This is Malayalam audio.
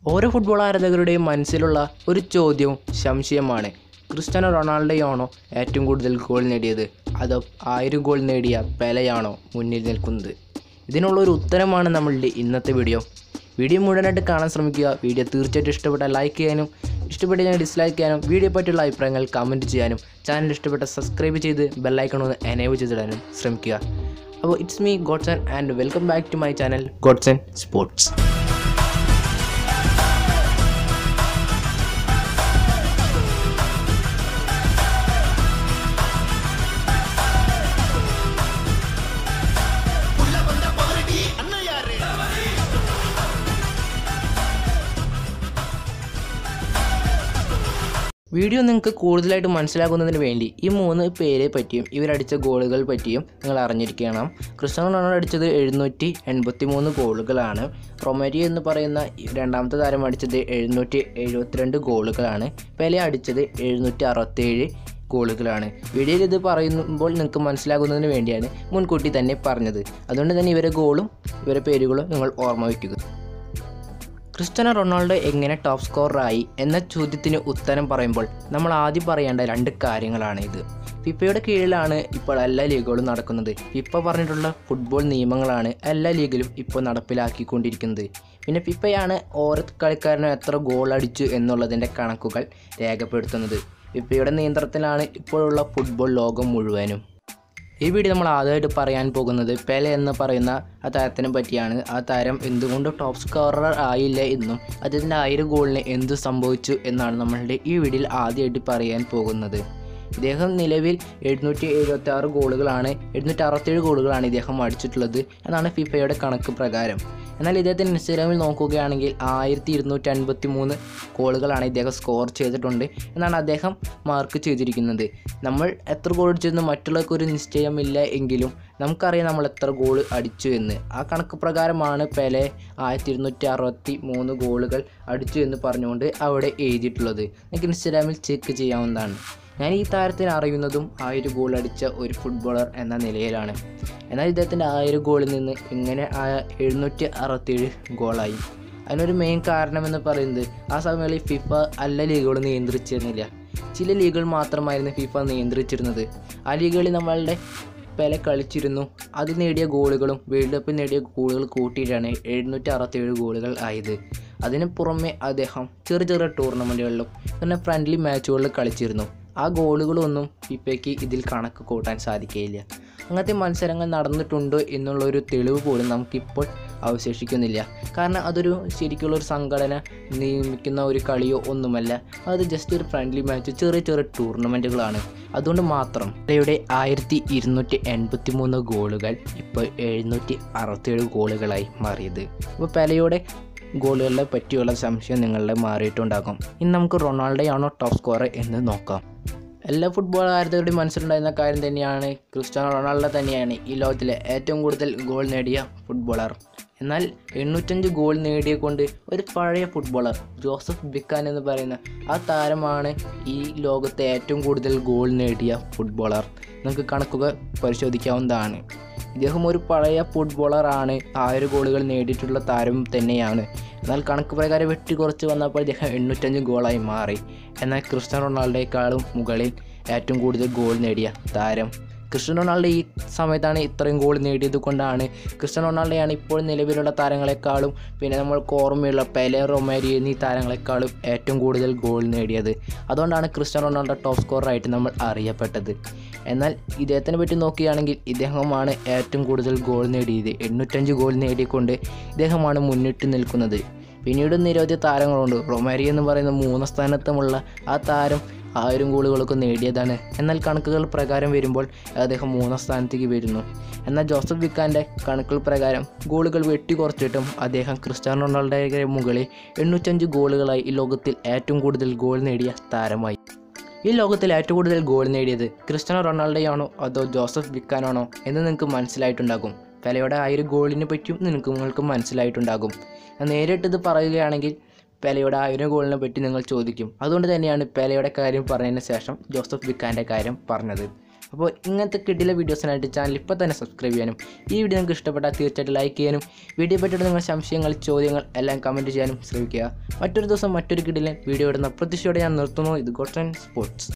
ഓരോ ഫുട്ബോൾ ആരാധകരുടെയും മനസ്സിലുള്ള ഒരു ചോദ്യവും സംശയമാണ് ക്രിസ്ത്യാനോ റൊണാൾഡോയാണോ ഏറ്റവും കൂടുതൽ ഗോൾ നേടിയത് അതോ ആയിരം ഗോൾ നേടിയ പെലയാണോ മുന്നിൽ നിൽക്കുന്നത് ഇതിനുള്ള ഒരു ഉത്തരമാണ് നമ്മളുടെ ഇന്നത്തെ വീഡിയോ വീഡിയോ മുഴുവനായിട്ട് കാണാൻ ശ്രമിക്കുക വീഡിയോ തീർച്ചയായിട്ടും ഇഷ്ടപ്പെട്ടാൽ ലൈക്ക് ചെയ്യാനും ഇഷ്ടപ്പെട്ടില്ലെങ്കിൽ ഡിസ്ലൈക്ക് ചെയ്യാനും വീഡിയോ പറ്റിയുള്ള അഭിപ്രായങ്ങൾ കമൻറ്റ് ചെയ്യാനും ചാനൽ ഇഷ്ടപ്പെട്ട സബ്സ്ക്രൈബ് ചെയ്ത് ബെല്ലൈക്കൺ ഒന്ന് എനേബിൾ ചെയ്തിടാനും ശ്രമിക്കുക അപ്പോൾ it's me Godson and welcome back to my channel Godson sports video നിങ്ങൾക്ക് കൂടുതലായിട്ട് മനസ്സിലാക്കുന്നതിന് വേണ്ടി ഈ മൂന്ന് പേരെ പറ്റിയും ഇവരടിച്ച ഗോളുകൾ പറ്റിയും നിങ്ങൾ അറിഞ്ഞിരിക്കണം ക്രിസ്ത്യാനോ റൊണാൾഡോ അടിച്ചത് എഴുന്നൂറ്റി എൺപത്തി മൂന്ന് ഗോളുകളാണ് റൊമാരിയോ എന്ന് പറയുന്ന രണ്ടാമത്തെ താരം അടിച്ചത് എഴുന്നൂറ്റി എഴുപത്തിരണ്ട് ഗോളുകളാണ് പെലെ അടിച്ചത് എഴുന്നൂറ്റി അറുപത്തേഴ് ഗോളുകളാണ് വീഡിയോയിൽ ഇത് പറയുമ്പോൾ നിങ്ങൾക്ക് മനസ്സിലാകുന്നതിന് വേണ്ടിയാണ് മുൻകൂട്ടി തന്നെ പറഞ്ഞത് അതുകൊണ്ട് തന്നെ ഇവരെ ഗോളും ഇവരെ പേരുകളും നിങ്ങൾ ഓർമ്മ വയ്ക്കുക ക്രിസ്ത്യാനോ റൊണാൾഡോ എങ്ങനെ ടോപ്പ് സ്കോററായി എന്ന ചോദ്യത്തിന് ഉത്തരം പറയുമ്പോൾ നമ്മൾ ആദ്യം പറയേണ്ട രണ്ട് കാര്യങ്ങളാണ് ഇത് ഫിഫയുടെ കീഴിലാണ് ഇപ്പോൾ എല്ലാ ലീഗുകളും നടക്കുന്നത് ഫിഫ പറഞ്ഞിട്ടുള്ള ഫുട്ബോൾ നിയമങ്ങളാണ് എല്ലാ ലീഗിലും ഇപ്പോൾ നടപ്പിലാക്കിക്കൊണ്ടിരിക്കുന്നത് പിന്നെ ഫിഫയാണ് ഓരോ കളിക്കാരനും എത്ര ഗോൾ അടിച്ചു എന്നുള്ളതിൻ്റെ കണക്കുകൾ രേഖപ്പെടുത്തുന്നത് ഫിഫയുടെ നിയന്ത്രണത്തിലാണ് ഇപ്പോഴുള്ള ഫുട്ബോൾ ലോകം മുഴുവനും ഈ വീഡിയോ നമ്മൾ ആദ്യമായിട്ട് പറയാൻ പോകുന്നത് പെലെ എന്ന് പറയുന്ന ആ താരത്തിനെ പറ്റിയാണ് ആ താരം എന്തുകൊണ്ട് ടോപ്പ് സ്കോറർ ആയില്ല എന്നും അദ്ദേഹത്തിൻ്റെ ആയിരം ഗോളിന് എന്ത് സംഭവിച്ചു എന്നാണ് നമ്മളുടെ ഈ വീഡിയോയിൽ ആദ്യമായിട്ട് പറയാൻ പോകുന്നത് ഇദ്ദേഹം നിലവിൽ എഴുന്നൂറ്റി എഴുപത്തി ആറ് ഗോളുകളാണ് എഴുന്നൂറ്റി അറുപത്തേഴ് ഗോളുകളാണ് ഇദ്ദേഹം അടിച്ചിട്ടുള്ളത് എന്നാണ് ഫിഫയുടെ കണക്ക് പ്രകാരം എന്നാൽ ഇദ്ദേഹത്തിൻ്റെ ഇൻസ്റ്റാഗ്രാമിൽ നോക്കുകയാണെങ്കിൽ ആയിരത്തി ഇരുന്നൂറ്റി അൻപത്തി മൂന്ന് ഗോളുകളാണ് ഇദ്ദേഹം സ്കോർ ചെയ്തിട്ടുണ്ട് എന്നാണ് അദ്ദേഹം മാർക്ക് ചെയ്തിരിക്കുന്നത് നമ്മൾ എത്ര ഗോൾ അടിച്ചെന്ന് മറ്റുള്ളവർക്ക് ഒരു നിശ്ചയമില്ല എങ്കിലും നമുക്കറിയാം നമ്മൾ എത്ര ഗോൾ അടിച്ചു എന്ന് ആ കണക്ക് പ്രകാരമാണ് പെലെ ആയിരത്തി ഇരുന്നൂറ്റി അറുപത്തി മൂന്ന് ഗോളുകൾ അടിച്ചു എന്ന് പറഞ്ഞുകൊണ്ട് അവിടെ എഴുതിയിട്ടുള്ളത് നിങ്ങൾക്ക് ഇൻസ്റ്റാഗ്രാമിൽ ചെക്ക് ചെയ്യാവുന്നതാണ് ഞാൻ ഈ താരത്തിന് അറിയുന്നതും ആയിരം ഗോൾ അടിച്ച ഒരു ഫുട്ബോളർ എന്ന നിലയിലാണ് എന്നാൽ ഇദ്ദേഹത്തിൻ്റെ ആയിരം ഗോളിൽ നിന്ന് ഇങ്ങനെ ആ എഴുന്നൂറ്റി അറുപത്തേഴ് ഗോളായി അതിനൊരു മെയിൻ കാരണമെന്ന് പറയുന്നത് ആ സമയങ്ങളിൽ ഫിഫ എല്ലാ ലീഗുകളും നിയന്ത്രിച്ചിരുന്നില്ല ചില ലീഗുകൾ മാത്രമായിരുന്നു ഫിഫ നിയന്ത്രിച്ചിരുന്നത് ആ ലീഗുകളിൽ നമ്മളുടെ പെല കളിച്ചിരുന്നു അത് നേടിയ ഗോളുകളും വേൾഡ് കപ്പിൽ നേടിയ ഗോളുകൾ കൂട്ടിയിട്ടാണ് എഴുന്നൂറ്റി അറുപത്തേഴ് ഗോളുകൾ ആയത് അതിന് പുറമെ അദ്ദേഹം ചെറിയ ചെറിയ ടൂർണമെൻറ്റുകളിലും പിന്നെ ഫ്രണ്ട്ലി മാച്ചുകളിൽ കളിച്ചിരുന്നു ആ ഗോളുകളൊന്നും ഫിഫയ്ക്ക് ഇതിൽ കണക്ക് കൂട്ടാൻ സാധിക്കുകയില്ല അങ്ങനത്തെ മത്സരങ്ങൾ നടന്നിട്ടുണ്ടോ എന്നുള്ളൊരു തെളിവ് പോലും നമുക്കിപ്പോൾ അവശേഷിക്കുന്നില്ല കാരണം അതൊരു ശരിക്കുള്ള ഒരു സംഘടന നിയമിക്കുന്ന ഒരു കളിയോ ഒന്നുമല്ല അത് ജസ്റ്റ് ഒരു ഫ്രണ്ട്ലി മാച്ച് ചെറിയ ചെറിയ ടൂർണമെൻറ്റുകളാണ് അതുകൊണ്ട് മാത്രം പെലയുടെ ആയിരത്തി ഇരുന്നൂറ്റി എൺപത്തി മൂന്ന് ഗോളുകൾ ഇപ്പോൾ എഴുന്നൂറ്റി അറുപത്തേഴ് ഗോളുകളായി മാറിയത് അപ്പോൾ പെലയുടെ ഗോളുകളെ പറ്റിയുള്ള സംശയം നിങ്ങളുടെ മാറിയിട്ടുണ്ടാകും ഇനി നമുക്ക് റൊണാൾഡോയാണോ ടോപ്പ് സ്കോറർ എന്ന് നോക്കാം എല്ലാ ഫുട്ബോൾ ആരാധകരുടെയും മനസ്സിലുണ്ടായിരുന്ന കാര്യം തന്നെയാണ് ക്രിസ്ത്യാനോ റൊണാൾഡോ തന്നെയാണ് ഈ ലോകത്തിലെ ഏറ്റവും കൂടുതൽ ഗോൾ നേടിയ ഫുട്ബോളർ എന്നാൽ എണ്ണൂറ്റഞ്ച് ഗോൾ നേടിയ കൊണ്ട് ഒരു പഴയ ഫുട്ബോളർ ജോസഫ് ബിക്കാൻ എന്ന് പറയുന്ന ആ താരമാണ് ഈ ലോകത്തെ ഏറ്റവും കൂടുതൽ ഗോൾ നേടിയ ഫുട്ബോളർ നമുക്ക് കണക്കുകൾ പരിശോധിക്കാവുന്നതാണ് ഇദ്ദേഹം ഒരു പഴയ ഫുട്ബോളറാണ് ആയിരം ഗോളുകൾ നേടിയിട്ടുള്ള താരം തന്നെയാണ് എന്നാൽ കണക്ക് പ്രകാരം വെട്ടി കുറച്ച് വന്നപ്പോൾ ഇദ്ദേഹം എണ്ണൂറ്റഞ്ച് ഗോളായി മാറി എന്നാൽ ക്രിസ്ത്യനോ റൊണാൾഡോയെക്കാളും മുകളിൽ ഏറ്റവും കൂടുതൽ ഗോൾ നേടിയ താരം ക്രിസ്ത്യനോ റൊണാൾഡോ ഈ സമയത്താണ് ഇത്രയും ഗോൾ നേടിയത് കൊണ്ടാണ് ക്രിസ്ത്യനോ റൊണാൾഡോയാണ് ഇപ്പോൾ നിലവിലുള്ള താരങ്ങളെക്കാളും പിന്നെ നമ്മൾക്ക് ഓർമ്മയുള്ള പെലെ റൊമാരി എന്നീ താരങ്ങളെക്കാളും ഏറ്റവും കൂടുതൽ ഗോൾ നേടിയത് അതുകൊണ്ടാണ് ക്രിസ്ത്യനോ റൊണാൾഡോ ടോപ്പ് സ്കോറായിട്ട് നമ്മൾ അറിയപ്പെട്ടത് എന്നാൽ ഇദ്ദേഹത്തിനെ പറ്റി നോക്കുകയാണെങ്കിൽ ഇദ്ദേഹമാണ് ഏറ്റവും കൂടുതൽ ഗോൾ നേടിയത് എണ്ണൂറ്റഞ്ച് ഗോൾ നേടിക്കൊണ്ട് ഇദ്ദേഹമാണ് മുന്നിട്ട് നിൽക്കുന്നത് പിന്നീട് നിരവധി താരങ്ങളുണ്ട് റൊമാരി എന്ന് പറയുന്ന മൂന്നാം സ്ഥാനത്തുമുള്ള ആ താരം ആയിരം ഗോളുകളൊക്കെ നേടിയതാണ് എന്നാൽ കണക്കുകൾ പ്രകാരം വരുമ്പോൾ അദ്ദേഹം മൂന്നാം സ്ഥാനത്തേക്ക് വരുന്നു എന്നാൽ ജോസഫ് വിക്കാൻ്റെ കണക്കുകൾ പ്രകാരം ഗോളുകൾ വെട്ടി കുറച്ചിട്ടും അദ്ദേഹം ക്രിസ്ത്യാനോ റൊണാൾഡോയുടെ മുകളിൽ എണ്ണൂറ്റഞ്ച് ഗോളുകളായി ഈ ലോകത്തിൽ ഏറ്റവും കൂടുതൽ ഗോൾ നേടിയ താരമായി ഈ ലോകത്തിൽ ഏറ്റവും കൂടുതൽ ഗോൾ നേടിയത് ക്രിസ്ത്യാനോ റൊണാൾഡോയാണോ അതോ ജോസഫ് വിക്കാനാണോ എന്ന് നിങ്ങൾക്ക് മനസ്സിലായിട്ടുണ്ടാകും പെലയുടെ ആയിരം ഗോളിനെ പറ്റിയും നിങ്ങൾക്ക് നിങ്ങൾക്ക് മനസ്സിലായിട്ടുണ്ടാകും ഞാൻ നേരിട്ടിത് പറയുകയാണെങ്കിൽ പെലയുടെ ആയിരം ഗോളിനെ പറ്റി നിങ്ങൾ ചോദിക്കും അതുകൊണ്ട് തന്നെയാണ് പെലയുടെ കാര്യം പറഞ്ഞതിന് ശേഷം ജോസഫ് വിക്കാൻ്റെ കാര്യം പറഞ്ഞത് അപ്പോൾ ഇങ്ങനത്തെ കിടില വീഡിയോസിനായിട്ട് ചാനൽ ഇപ്പോൾ തന്നെ സബ്സ്ക്രൈബ് ചെയ്യാനും ഈ വീഡിയോ നിങ്ങൾക്ക് ഇഷ്ടപ്പെട്ടാൽ തീർച്ചയായിട്ടും ലൈക്ക് ചെയ്യാനും വീഡിയോ പറ്റിയിട്ട് നിങ്ങളുടെ സംശയങ്ങൾ ചോദ്യങ്ങൾ എല്ലാം കമൻറ്റ് ചെയ്യാനും ശ്രമിക്കുക മറ്റൊരു ദിവസം മറ്റൊരു കിടിലൻ വീഡിയോ ഇടുന്ന പ്രതീക്ഷയോടെ ഞാൻ നിർത്തുന്നു ഇത് ഗോട്ടൻ സ്പോർട്സ്